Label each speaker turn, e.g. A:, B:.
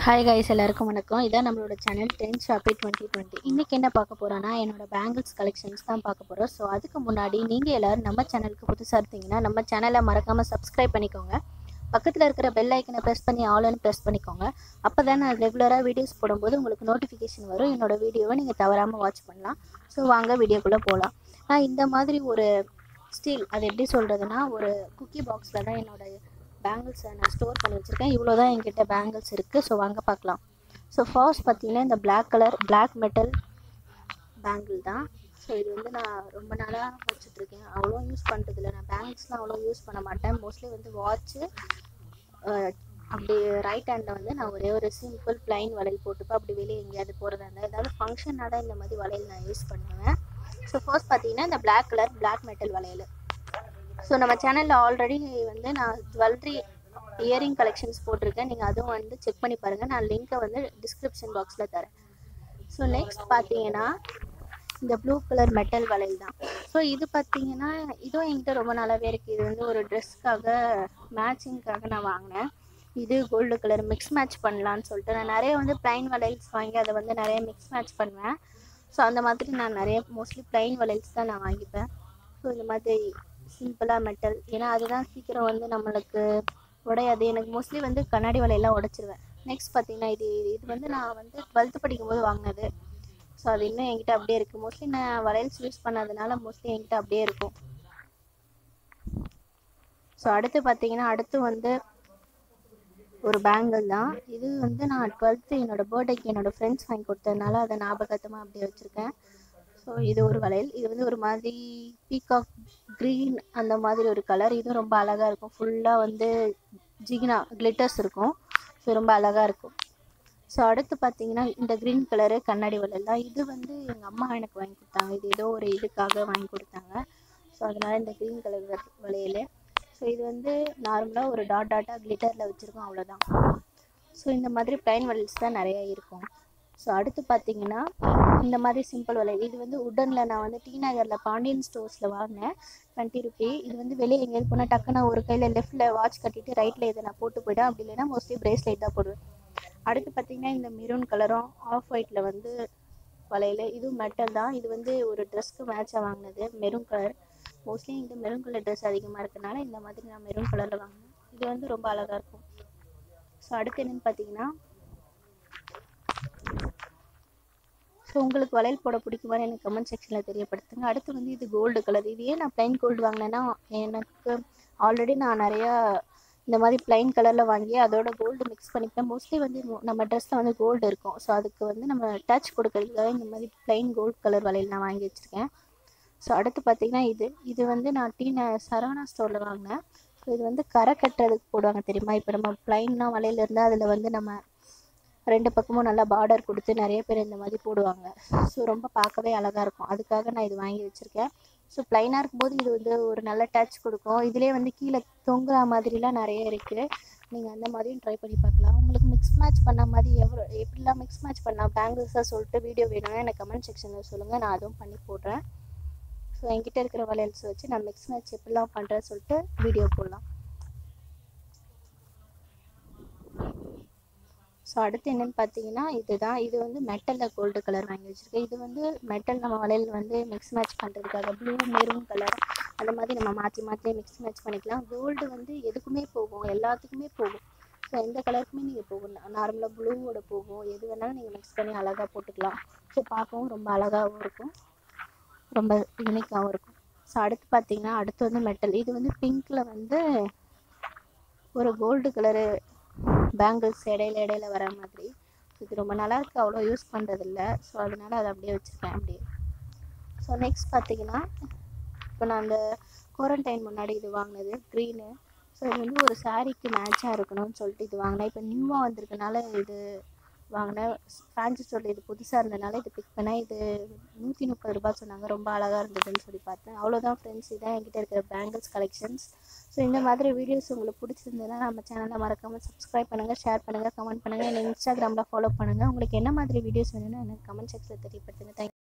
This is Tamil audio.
A: ஹாய் கைஸ் எல்லாருக்கும் வணக்கம் இதான் நம்மளோட channel ten shoppy twenty twenty இன்றைக்கி என்ன பார்க்க போகிறோன்னா என்னோட பேங்கிள்ஸ் கலெக்ஷன்ஸ் தான் பார்க்க போகிறோம் ஸோ அதுக்கு முன்னாடி நீங்கள் எல்லோரும் நம்ம சேனலுக்கு புதுசாக இருந்தீங்கன்னா நம்ம சேனலை மறக்காமல் சப்ஸ்கிரைப் பண்ணிக்கோங்க பக்கத்தில் இருக்கிற பெல் ஐக்கனை ப்ரெஸ் பண்ணி ஆல்னு ப்ரெஸ் பண்ணிக்கோங்க அப்போ தான் நான் ரெகுலராக வீடியோஸ் போடும்போது உங்களுக்கு நோட்டிஃபிகேஷன் வரும் என்னோட வீடியோவை நீங்கள் தவறாமல் வாட்ச் பண்ணலாம் ஸோ வாங்க வீடியோக்குள்ளே போகலாம் நான் இந்த மாதிரி ஒரு ஸ்டீல் அது எப்படி சொல்கிறதுனா ஒரு குக்கி பாக்ஸில் தான் என்னோட பேங்கிள்ஸை நான் ஸ்டோர் பண்ணி வச்சுருக்கேன் இவ்வளோ தான் என்கிட்ட பேங்கிள்ஸ் இருக்குது ஸோ வாங்க பார்க்கலாம் ஸோ ஃபர்ஸ்ட் பார்த்தீங்கன்னா இந்த Black colour Black metal bangle தான் ஸோ இது வந்து நான் ரொம்ப நாளாக வச்சுட்ருக்கேன் அவ்வளோ யூஸ் பண்ணுறதில்ல நான் பேங்கிள்ஸ்லாம் அவ்வளோ யூஸ் பண்ண மாட்டேன் மோஸ்ட்லி வந்து வாட்ச்சு அப்படி ரைட் ஹேண்டில் வந்து நான் ஒரே ஒரு சிம்பிள் பிளைன் வளையல் போட்டுப்பேன் அப்படி வெளியே எங்கேயாவது போகிறதா இருந்தால் ஏதாவது ஃபங்க்ஷனாக தான் இந்த மாதிரி வளையல் நான் யூஸ் பண்ணுவேன் ஸோ ஃபர்ஸ்ட் பார்த்தீங்கன்னா இந்த Black கலர் Black மெட்டல் வளையல் ஸோ நம்ம சேனலில் ஆல்ரெடி வந்து நான் ஜுவல்லரி இயரிங் கலெக்ஷன்ஸ் போட்டிருக்கேன் நீங்கள் அதுவும் வந்து செக் பண்ணி பாருங்கள் நான் லிங்க்கை வந்து டிஸ்கிரிப்ஷன் பாக்ஸில் தரேன் ஸோ நெக்ஸ்ட் பார்த்தீங்கன்னா இந்த ப்ளூ கலர் மெட்டல் வளையல் தான் ஸோ இது பார்த்தீங்கன்னா இதுவும் என்கிட்ட ரொம்ப நல்லாவே இருக்குது இது வந்து ஒரு ட்ரெஸ்க்காக மேட்சிங்க்காக நான் வாங்கினேன் இது கோல்டு கலர் மிக்ஸ் மேட்ச் பண்ணலான்னு சொல்லிட்டு நான் நிறைய வந்து ப்ளைன் வளையல்ஸ் வாங்கி அதை வந்து நிறைய மிக்ஸ் மேட்ச் பண்ணுவேன் ஸோ அந்த மாதிரி நான் நிறைய மோஸ்ட்லி ப்ளைன் வளையல்ஸ் தான் நான் வாங்கிப்பேன் ஸோ இந்த மாதிரி சிம்பிளாக மெட்டல் ஏன்னா அதுதான் சீக்கிரம் வந்து நம்மளுக்கு உடையாது எனக்கு மோஸ்ட்லி வந்து கண்ணாடி வலையெல்லாம் உடைச்சிருவேன் நெக்ஸ்ட் பார்த்தீங்கன்னா இது இது வந்து நான் வந்து டுவெல்த்து படிக்கும்போது வாங்கினது ஸோ அது இன்னும் என்கிட்ட அப்படியே இருக்குது மோஸ்ட்லி நான் வளையல்ஸ் யூஸ் பண்ணாதனால மோஸ்ட்லி என்கிட்ட அப்படியே இருக்கும் ஸோ அடுத்து பார்த்தீங்கன்னா அடுத்து வந்து ஒரு பேங்கிள் தான் இது வந்து நான் டுவெல்த்து என்னோட பர்த்டேக்கு என்னோட ஃப்ரெண்ட்ஸ் வாங்கி கொடுத்ததுனால அதை ஞாபகத்தமாக அப்படியே வச்சுருக்கேன் ஸோ இது ஒரு வளையல் இது வந்து ஒரு மாதிரி பீகாக் க்ரீன் அந்த மாதிரி ஒரு கலர் இதுவும் ரொம்ப அழகாக இருக்கும் ஃபுல்லாக வந்து ஜிகினா கிளிட்டர்ஸ் இருக்கும் ஸோ ரொம்ப அழகாக இருக்கும் ஸோ அடுத்து பார்த்தீங்கன்னா இந்த க்ரீன் கலரு கண்ணாடி வளையல் தான் இது வந்து எங்கள் அம்மா எனக்கு வாங்கி கொடுத்தாங்க இது ஏதோ ஒரு இதுக்காக வாங்கி கொடுத்தாங்க ஸோ அதனால் இந்த க்ரீன் கலர் வளையல் ஸோ இது வந்து நார்மலாக ஒரு டாட் டாட்டாக கிளிட்டரில் வச்சுருக்கோம் அவ்வளோதான் ஸோ இந்த மாதிரி ப்ளைன் வளையல்ஸ் தான் நிறையா இருக்கும் ஸோ அடுத்து பார்த்தீங்கன்னா இந்த மாதிரி சிம்பிள் வளையல் இது வந்து உடனில் நான் வந்து டி நகரில் பாண்டியன் ஸ்டோர்ஸில் வாங்கினேன் டுவெண்ட்டி ருபி இது வந்து வெளியே எங்கேயாவது போனால் டக்குன்னு ஒரு கையில் லெஃப்ட்டில் வாட்ச் கட்டிட்டு ரைட்டில் இதை நான் போட்டு போயிட்டேன் அப்படி இல்லைன்னா மோஸ்ட்லி பிரேஸ்லெட் தான் போடுவேன் அடுத்து பார்த்தீங்கன்னா இந்த மெரூன் கலரும் ஆஃப் ஒயிட்டில் வந்து வளையல் இதுவும் மெட்டல் தான் இது வந்து ஒரு ட்ரெஸ்க்கு மேட்சாக வாங்கினது மெரூன் கலர் மோஸ்ட்லி இந்த மெரூன் கலர் ட்ரெஸ் அதிகமாக இருக்கனால இந்த மாதிரி நான் மெரூன் கலரில் வாங்கினேன் இது வந்து ரொம்ப அழகாக இருக்கும் ஸோ அடுத்து என்னென்னு பார்த்தீங்கன்னா ஸோ உங்களுக்கு வளையல் போட பிடிக்குமான்னு எனக்கு கமெண்ட் செக்ஷனில் தெரியப்படுத்துங்க அடுத்து வந்து இது கோல்டு கலர் இது ஏன் நான் ப்ளைன் கோல்டு வாங்கினேன்னா எனக்கு ஆல்ரெடி நான் நிறையா இந்த மாதிரி ப்ளைன் கலரில் வாங்கி அதோட கோல்டு மிக்ஸ் பண்ணிப்பேன் மோஸ்ட்லி வந்து நம்ம ட்ரெஸ்ஸில் வந்து கோல்டு இருக்கும் ஸோ அதுக்கு வந்து நம்ம டச் கொடுக்கறதுக்காக இந்த மாதிரி ப்ளைன் கோல்டு கலர் வளையல் நான் வாங்கி வச்சுருக்கேன் ஸோ அடுத்து பார்த்தீங்கன்னா இது இது வந்து நான் டீ சரவணா ஸ்டோரில் வாங்கினேன் ஸோ இது வந்து கரை கட்டுறதுக்கு போடுவாங்க தெரியுமா இப்போ நம்ம ப்ளைன்னா வளையல் இருந்தால் அதில் வந்து நம்ம ரெண்டு பக்கமும் நல்லா பார்டர் கொடுத்து நிறைய பேர் இந்த மாதிரி போடுவாங்க ஸோ ரொம்ப பார்க்கவே அழகாக இருக்கும் அதுக்காக நான் இது வாங்கி வச்சுருக்கேன் ஸோ ப்ளைனாக இருக்கும்போது இது வந்து ஒரு நல்ல டச் கொடுக்கும் இதிலே வந்து கீழே தொங்குற மாதிரிலாம் நிறைய இருக்குது நீங்கள் அந்த மாதிரியும் ட்ரை பண்ணி பார்க்கலாம் உங்களுக்கு மிக்ஸ் மேட்ச் பண்ண மாதிரி எவ்வளோ எப்படிலாம் மிக்ஸ் மேட்ச் பண்ணலாம் பேங்கிள்ஸாக சொல்லிட்டு வீடியோ வேணும்னா எனக்கு கமெண்ட் செக்ஷனில் சொல்லுங்கள் நான் அதுவும் பண்ணி போடுறேன் ஸோ என்கிட்ட இருக்கிற வளையல்ஸ் வச்சு நான் மிக்ஸ் மேட்ச் எப்படிலாம் பண்ணுறேன்னு சொல்லிட்டு வீடியோ போடலாம் ஸோ அடுத்து என்னென்னு பார்த்தீங்கன்னா இதுதான் இது வந்து மெட்டலில் கோல்டு கலர் வாங்கி வச்சுருக்கேன் இது வந்து மெட்டல் நம்ம வளையல் வந்து மிக்ஸ் மேட்ச் பண்ணுறதுக்காக ப்ளூ மெரூன் கலர் அந்த மாதிரி நம்ம மாற்றி மாற்றி மிக்ஸ் மேட்ச் பண்ணிக்கலாம் கோல்டு வந்து எதுக்குமே போகும் எல்லாத்துக்குமே போகும் ஸோ எந்த கலருக்குமே நீங்கள் போகும் நார்மலாக ப்ளூவோட போகும் எது வேணாலும் நீங்கள் மிக்ஸ் பண்ணி அழகாக போட்டுக்கலாம் ஸோ பார்க்கவும் ரொம்ப அழகாகவும் இருக்கும் ரொம்ப யூனிக்காகவும் இருக்கும் ஸோ அடுத்து பார்த்தீங்கன்னா அடுத்து வந்து மெட்டல் இது வந்து பிங்க்கில் வந்து ஒரு கோல்டு கலரு பேங்கிள்ஸ் இடையில இடையில வர மாதிரி இது ரொம்ப நல்லா இருக்குது அவ்வளோ யூஸ் பண்ணுறதில்ல ஸோ அதனால அதை அப்படியே வச்சுருக்கேன் அப்படியே ஸோ நெக்ஸ்ட் பார்த்தீங்கன்னா இப்போ நான் அந்த குவாரண்டைன் முன்னாடி இது வாங்கினது க்ரீனு ஸோ இது வந்து ஒரு சாரீக்கு மேட்சாக இருக்கணும்னு சொல்லிட்டு இது வாங்கினேன் இப்போ நியூவாக வந்திருக்கனால இது வாங்கினேன் ஃபேன்சி ஸ்டோரில் இது புதுசாக இருந்தனால இது பிக் பண்ணேன் இது நூற்றி முப்பது ரூபாய் சொன்னாங்க ரொம்ப அழகாக இருந்ததுன்னு சொல்லி பார்த்தேன் அவ்வளோதான் ஃப்ரெண்ட்ஸ் இதான் என்கிட்ட இருக்கிற பேங்கிள்ஸ் கலெக்ஷன்ஸ் ஸோ இந்த மாதிரி வீடியோஸ் உங்களுக்கு பிடிச்சிருந்ததுன்னா நம்ம சேனலை மறக்காமல் சப்ஸ்கிரைப் பண்ணுங்கள் ஷேர் பண்ணுங்கள் கமெண்ட் பண்ணுங்கள் என்னை இன்ஸ்டாகிராமில் ஃபாலோ பண்ணுங்கள் உங்களுக்கு என்ன மாதிரி வீடியோஸ் வேணும்னு எனக்கு கமெண்ட் செக்ஷனில் தெரியப்படுத்துங்க தேங்க்